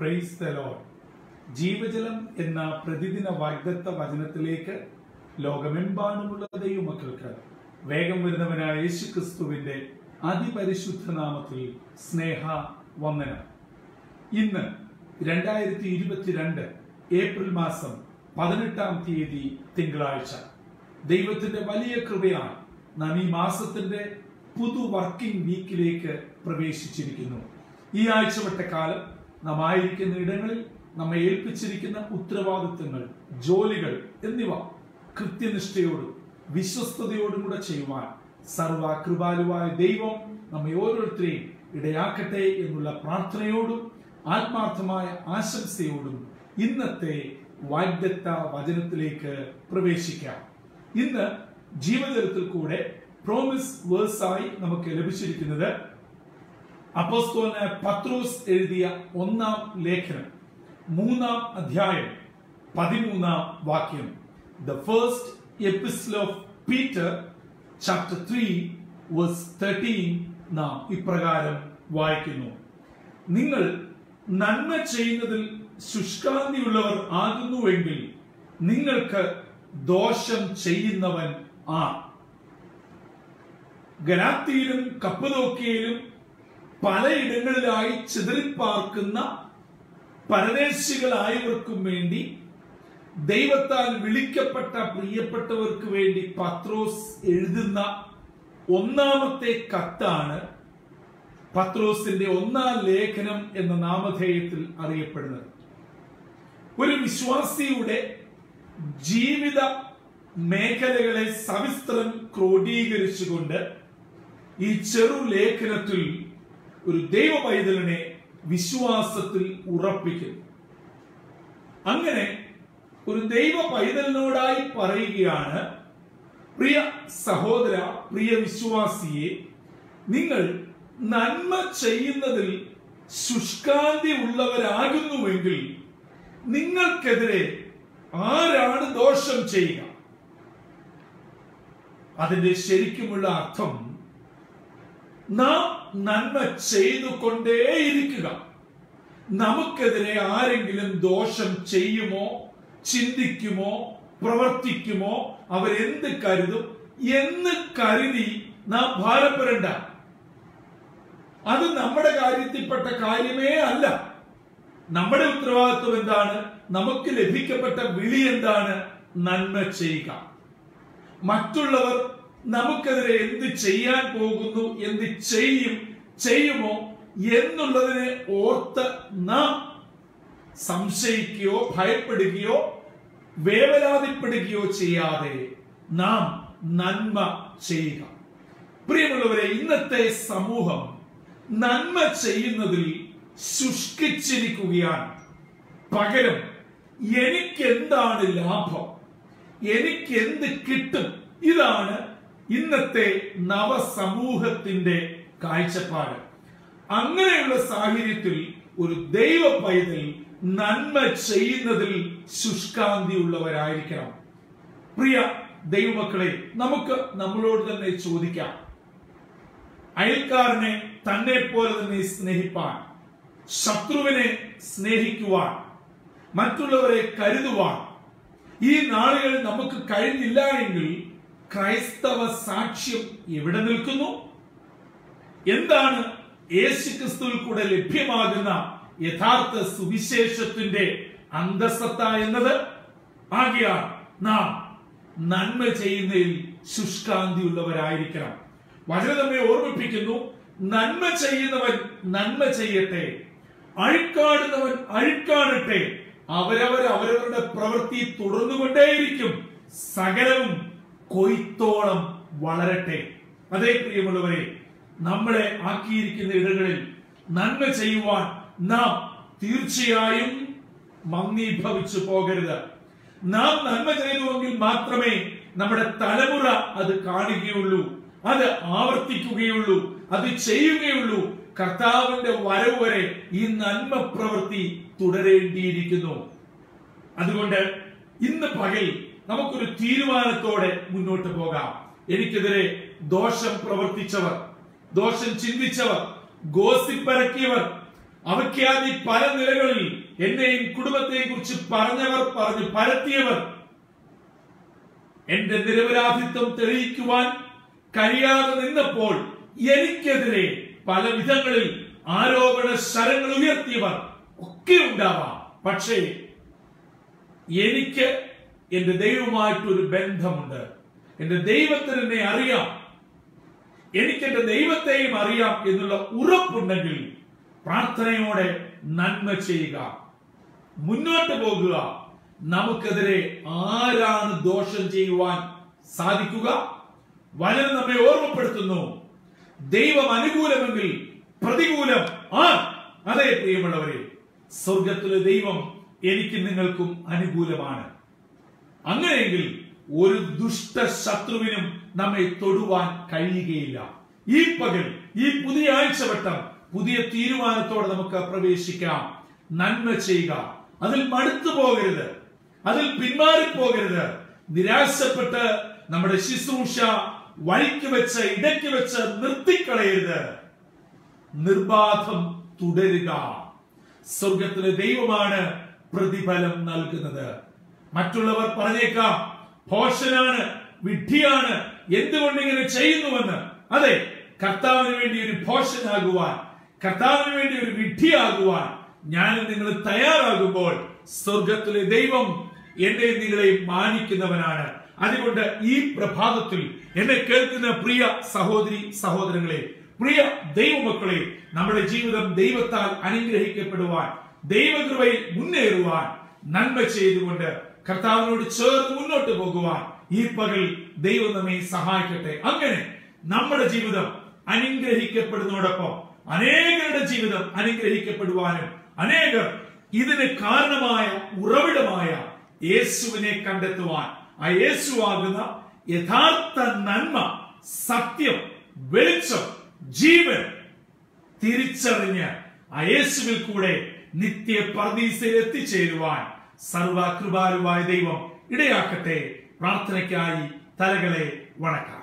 praise the Lord ജീവജലം എന്ന പ്രതിദിന വാഗ്ദത്ത വചനത്തിലേക്ക് ലോകമെമ്പാടുമുള്ള ദൈവമക്കൾക്ക് വേഗം വരുന്നവനായ യേശു ക്രിസ്തുവിന്റെ അതിപരിശുദ്ധ നാമത്തിൽ സ്നേഹ വന്ദനം ഇന്ന് രണ്ടായിരത്തി ഇരുപത്തിരണ്ട് ഏപ്രിൽ മാസം പതിനെട്ടാം തീയതി തിങ്കളാഴ്ച ദൈവത്തിന്റെ വലിയ കൃപയാണ് നാം ഈ മാസത്തിന്റെ പുതു വർക്കിംഗ് വീക്കിലേക്ക് പ്രവേശിച്ചിരിക്കുന്നു ഈ ആഴ്ചവട്ട കാലം നാം ആയിരിക്കുന്ന ഇടങ്ങളിൽ നമ്മെ ഏൽപ്പിച്ചിരിക്കുന്ന ഉത്തരവാദിത്തങ്ങൾ ജോലികൾ എന്നിവ കൃത്യനിഷ്ഠയോടും വിശ്വസ്തയോടും കൂടെ ചെയ്യുവാൻ സർവ കൃപാലുവായ ദൈവം നമ്മെ ഓരോരുത്തരെയും ഇടയാക്കട്ടെ എന്നുള്ള പ്രാർത്ഥനയോടും ആത്മാർത്ഥമായ ആശംസയോടും ഇന്നത്തെ വാഗ്ദത്ത വചനത്തിലേക്ക് പ്രവേശിക്കാം ഇന്ന് ജീവജലത്തിൽ കൂടെ പ്രോമിസ് വേഴ്സായി നമുക്ക് ലഭിച്ചിരിക്കുന്നത് അപ്പോസ്തോലനായ പത്രോസ് എഴുതിയ ഒന്നാം ലേഖനം മൂന്നാം അധ്യായം പതിമൂന്നാം വാക്യം the first epistle of Peter chapter three verse thirteen നാം ഇപ്രകാരം വായിക്കുന്നു നിങ്ങൾ നന്മ ചെയ്യുന്നതിൽ ശുഷ്കാന്തിയുള്ളവർ ആകുന്നുവെങ്കിൽ നിങ്ങൾക്ക് ദോഷം ചെയ്യുന്നവൻ ആ ഗലാത്തിയിലും കപ്പതോക്കിയയിലും പലയിടങ്ങളിലായി ചിതറിപ്പാർക്കുന്ന പരദേശികളായവർക്കും വേണ്ടി ദൈവത്താൽ വിളിക്കപ്പെട്ട പ്രിയപ്പെട്ടവർക്ക് വേണ്ടി പത്രോസ് എഴുതുന്ന ഒന്നാമത്തെ കത്താണ് പത്രോസിന്റെ ഒന്നാം ലേഖനം എന്ന നാമധേയത്തിൽ അറിയപ്പെടുന്നത് ഒരു വിശ്വാസിയുടെ ജീവിത മേഖലകളെ സവിസ്തരം ക്രോഡീകരിച്ചുകൊണ്ട് ഈ ചെറു ലേഖനത്തിൽ ഒരു ദൈവ പൈതലിനെ വിശ്വാസത്തിൽ ഉറപ്പിക്കുന്നു അങ്ങനെ ഒരു ദൈവ പൈതലിനോടായി പറയുകയാണ് പ്രിയ സഹോദര പ്രിയ വിശ്വാസിയെ നിങ്ങൾ നന്മ ചെയ്യുന്നതിൽ ശുഷ്കാന്തി ഉള്ളവരാകുന്നുവെങ്കിൽ നിങ്ങൾക്കെതിരെ ആരാണ് ദോഷം ചെയ്യുക അതിന്റെ ശരിക്കുമുള്ള അർത്ഥം നാം നന്മ ചെയ്തുകൊണ്ടേയിരിക്കുക നമുക്കെതിരെ ആരെങ്കിലും ദോഷം ചെയ്യുമോ ചിന്തിക്കുമോ പ്രവർത്തിക്കുമോ അവരെന്ത് കരുതും എന്ന് കരുതി നാം ഭാരപ്പെടേണ്ട അത് നമ്മുടെ കാര്യത്തിൽപ്പെട്ട കാര്യമേ അല്ല നമ്മുടെ ഉത്തരവാദിത്വം എന്താണ് നമുക്ക് ലഭിക്കപ്പെട്ട വിളി എന്താണ് നന്മ ചെയ്യുക മറ്റുള്ളവർ നമുക്കെതിരെ എന്ത് ചെയ്യാൻ പോകുന്നു എന്ത് ചെയ്യും ചെയ്യുമോ എന്നുള്ളതിനെ ഓർത്ത് നാം സംശയിക്കുകയോ ഭയപ്പെടുകയോ വേവലാതിപ്പെടുകയോ ചെയ്യാതെ നാം നന്മ ചെയ്യുക പ്രിയമുള്ളവരെ ഇന്നത്തെ സമൂഹം നന്മ ചെയ്യുന്നതിൽ ശുഷ്കിച്ചിരിക്കുകയാണ് പകരം എനിക്ക് എന്താണ് ലാഭം എനിക്ക് എന്ത് കിട്ടും ഇതാണ് ഇന്നത്തെ നവസമൂഹത്തിന്റെ കാഴ്ചപ്പാട് അങ്ങനെയുള്ള സാഹചര്യത്തിൽ ഒരു ദൈവ പൈതൽ നന്മ ചെയ്യുന്നതിൽ ശുഷ്കാന്തി ഉള്ളവരായിരിക്കണം പ്രിയ ദൈവമക്കളെ നമുക്ക് നമ്മളോട് തന്നെ ചോദിക്കാം അയൽക്കാരനെ തന്നെ പോലെ തന്നെ സ്നേഹിപ്പാൻ ശത്രുവിനെ സ്നേഹിക്കുവാൻ മറ്റുള്ളവരെ കരുതുവാൻ ഈ നാളുകൾ നമുക്ക് കഴിഞ്ഞില്ല എങ്കിൽ ക്രൈസ്തവ സാക്ഷ്യം എവിടെ നിൽക്കുന്നു എന്താണ് യേശു ക്രിസ്തുവിൽ കൂടെ ലഭ്യമാകുന്ന യഥാർത്ഥ സുവിശേഷത്തിന്റെ അന്തസത്ത എന്നത് ആകിയാൽ നാം നന്മ ചെയ്യുന്നതിൽ ശുഷ്കാന്തിയുള്ളവരായിരിക്കണം വചനം നമ്മെ ഓർമ്മിപ്പിക്കുന്നു നന്മ ചെയ്യുന്നവൻ നന്മ ചെയ്യട്ടെ അഴുക്കാടുന്നവൻ അഴുക്കാടട്ടെ അവരവർ അവരവരുടെ പ്രവൃത്തി തുടർന്നുകൊണ്ടേയിരിക്കും സകലവും കൊയ്ത്തോളം വളരട്ടെ അതേ പ്രിയമുള്ളവരെ നമ്മളെ ആക്കിയിരിക്കുന്ന ഇടങ്ങളിൽ നന്മ ചെയ്യുവാൻ നാം തീർച്ചയായും മന്ദീഭവിച്ചു പോകരുത് നാം നന്മ ചെയ്തുവെങ്കിൽ മാത്രമേ നമ്മുടെ തലമുറ അത് കാണുകയുള്ളൂ അത് ആവർത്തിക്കുകയുള്ളൂ അത് ചെയ്യുകയുള്ളൂ കർത്താവിന്റെ വരവ് വരെ ഈ നന്മ പ്രവൃത്തി തുടരേണ്ടിയിരിക്കുന്നു അതുകൊണ്ട് ഇന്ന് പകൽ നമുക്കൊരു തീരുമാനത്തോടെ മുന്നോട്ട് പോകാം എനിക്കെതിരെ ദോഷം പ്രവർത്തിച്ചവർ ദോഷം ചിന്തിച്ചവർ ഗോസിപ്പരക്കിയവർ അവയ്ക്കാതി പല നിലകളിൽ എന്നെയും കുടുംബത്തെയും കുറിച്ച് പറഞ്ഞവർ പറഞ്ഞു പരത്തിയവർ എന്റെ നിരപരാധിത്വം തെളിയിക്കുവാൻ കഴിയാതെ നിന്നപ്പോൾ എനിക്കെതിരെ പല വിധങ്ങളിൽ ആരോപണ ശരങ്ങൾ ഉയർത്തിയവർ ഒക്കെ ഉണ്ടാവാം പക്ഷേ എനിക്ക് എന്റെ ദൈവമായിട്ടൊരു ബന്ധമുണ്ട് എന്റെ ദൈവത്തിന് എന്നെ അറിയാം എനിക്ക് എന്റെ ദൈവത്തെയും അറിയാം എന്നുള്ള ഉറപ്പുണ്ടെങ്കിൽ പ്രാർത്ഥനയോടെ നന്മ ചെയ്യുക മുന്നോട്ട് പോകുക നമുക്കെതിരെ ആരാണ് ദോഷം ചെയ്യുവാൻ സാധിക്കുക വചനം നമ്മെ ഓർമ്മപ്പെടുത്തുന്നു ദൈവം അനുകൂലമെങ്കിൽ പ്രതികൂലം ആ അതെ പ്രിയമുള്ളവരെ സ്വർഗത്തിലെ ദൈവം എനിക്ക് നിങ്ങൾക്കും അനുകൂലമാണ് അങ്ങനെയെങ്കിൽ ഒരു ദുഷ്ട ശത്രുവിനും നമ്മെ തൊടുവാൻ കഴിയുകയില്ല ഈ പകൽ ഈ പുതിയ ആഴ്ചവട്ടം പുതിയ തീരുമാനത്തോടെ നമുക്ക് പ്രവേശിക്കാം നന്മ ചെയ്യുക അതിൽ മടുത്തു പോകരുത് അതിൽ പിന്മാറിപ്പോകരുത് നിരാശപ്പെട്ട് നമ്മുടെ ശുശ്രൂഷ വഴിക്ക് വെച്ച് ഇടയ്ക്ക് വെച്ച് നിർത്തിക്കളയരുത് നിർബാധം തുടരുക സ്വർഗത്തിലെ ദൈവമാണ് പ്രതിഫലം നൽകുന്നത് മറ്റുള്ളവർ പറഞ്ഞേക്കാം ഭോഷനാണ് വിഡ്ഢിയാണ് എന്തുകൊണ്ട് ഇങ്ങനെ ചെയ്യുന്നുവെന്ന് അതെ കർത്താവിന് വേണ്ടി ഒരു ഭോഷനാകുവാൻ കർത്താവിന് വേണ്ടി ഒരു വിഡ്ഢിയാകുവാൻ ഞാൻ നിങ്ങൾ തയ്യാറാകുമ്പോൾ സ്വർഗത്തിലെ ദൈവം എന്നെ നിങ്ങളെ മാനിക്കുന്നവനാണ് അതുകൊണ്ട് ഈ പ്രഭാതത്തിൽ എന്നെ കേൾക്കുന്ന പ്രിയ സഹോദരി സഹോദരങ്ങളെ പ്രിയ ദൈവമക്കളെ നമ്മുടെ ജീവിതം ദൈവത്താൽ അനുഗ്രഹിക്കപ്പെടുവാൻ ദൈവകൃപയിൽ മുന്നേറുവാൻ നന്മ ചെയ്തുകൊണ്ട് കർത്താവിനോട് ചേർന്ന് മുന്നോട്ട് പോകുവാൻ ഈ പകൽ ദൈവം നമ്മെ സഹായിക്കട്ടെ അങ്ങനെ നമ്മുടെ ജീവിതം അനുഗ്രഹിക്കപ്പെടുന്നതോടൊപ്പം അനേകരുടെ ജീവിതം അനുഗ്രഹിക്കപ്പെടുവാനും അനേകർ ഇതിന് കാരണമായ ഉറവിടമായ യേശുവിനെ കണ്ടെത്തുവാൻ ആ യേശുവാകുന്ന യഥാർത്ഥ നന്മ സത്യം വെളിച്ചം ജീവൻ തിരിച്ചറിഞ്ഞ് ആ യേശുവിൽ കൂടെ നിത്യ പർദീസയിൽ എത്തിച്ചേരുവാൻ സർവകൃപാലുവായ ദൈവം ഇടയാക്കട്ടെ പ്രാർത്ഥനയ്ക്കായി തലകളെ വണക്കാം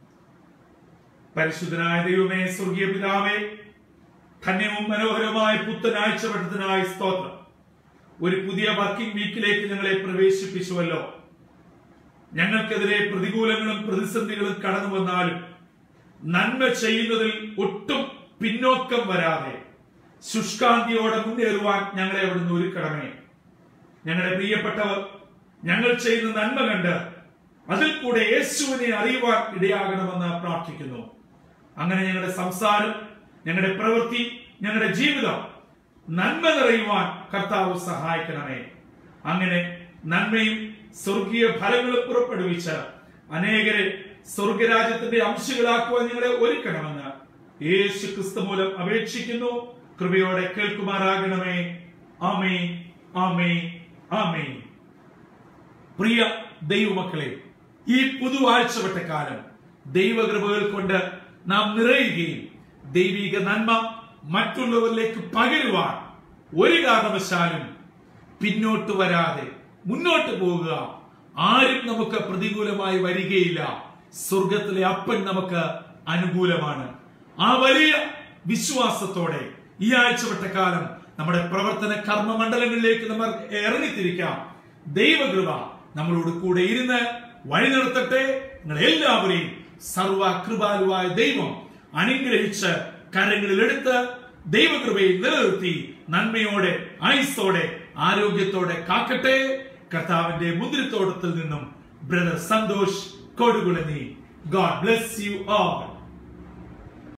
പരിശുദ്ധനായ ദൈവമേ സ്വർഗീയ പിതാവേ ധന്യവും മനോഹരമായ പുത്തനാഴ്ച വട്ടത്തിനായി സ്തോത്രം ഒരു പുതിയ വർക്കിംഗ് വീക്കിലേക്ക് ഞങ്ങളെ പ്രവേശിപ്പിച്ചുവല്ലോ ഞങ്ങൾക്കെതിരെ പ്രതികൂലങ്ങളും പ്രതിസന്ധികളും കടന്നു വന്നാലും നന്മ ചെയ്യുന്നതിൽ ഒട്ടും പിന്നോക്കം വരാതെ ശുഷ്കാന്തിയോടെ മുന്നേറുവാൻ ഞങ്ങളെ അവിടുന്ന് ഒരുക്കണമേ ഞങ്ങളുടെ പ്രിയപ്പെട്ടവർ ഞങ്ങൾ ചെയ്യുന്ന നന്മ കണ്ട് അതിൽ കൂടെ യേശുവിനെ അറിയുവാൻ ഇടയാകണമെന്ന് പ്രാർത്ഥിക്കുന്നു അങ്ങനെ ഞങ്ങളുടെ സംസാരം ഞങ്ങളുടെ പ്രവൃത്തി ഞങ്ങളുടെ ജീവിതം നന്മ നിറയുവാൻ കർത്താവ് സഹായിക്കണമേ അങ്ങനെ നന്മയും സ്വർഗീയ ഫലങ്ങളും പുറപ്പെടുവിച്ച് അനേകരെ സ്വർഗരാജ്യത്തിന്റെ അംശങ്ങളാക്കുവാൻ ഞങ്ങളെ ഒരുക്കണമെന്ന് യേശു ക്രിസ്തു മൂലം അപേക്ഷിക്കുന്നു കൃപയോടെ കേൾക്കുമാറാകണമേ ആമേ ആമേ ആമേ പ്രിയ ദൈവമക്കളെ ഈ പുതുവാഴ്ചവട്ട കാലം ദൈവകൃപകൾ കൊണ്ട് നാം നിറയുകയും ദൈവിക നന്മ മറ്റുള്ളവരിലേക്ക് പകരുവാൻ ഒരു കാരണവശാലും പിന്നോട്ട് വരാതെ മുന്നോട്ട് പോകുക ആരും നമുക്ക് പ്രതികൂലമായി വരികയില്ല സ്വർഗത്തിലെ അപ്പൻ നമുക്ക് അനുകൂലമാണ് ആ വലിയ വിശ്വാസത്തോടെ ഈ ആഴ്ചവട്ട കാലം നമ്മുടെ പ്രവർത്തന കർമ്മ മണ്ഡലങ്ങളിലേക്ക് നമ്മൾ ഇറങ്ങിത്തിരിക്കാം ദൈവകൃപ നമ്മളോട് കൂടെ ഇരുന്ന് വഴി നടത്തട്ടെ നിങ്ങൾ എല്ലാവരെയും സർവ കൃപാലുവായ ദൈവം അനുഗ്രഹിച്ച് കരങ്ങളിൽ എടുത്ത് ദൈവകൃപയിൽ നിലനിർത്തി നന്മയോടെ ആയുസ്സോടെ ആരോഗ്യത്തോടെ കാക്കട്ടെ കർത്താവിന്റെ മുദ്രത്തോട്ടത്തിൽ നിന്നും brother Santhosh Kodukulani God bless you all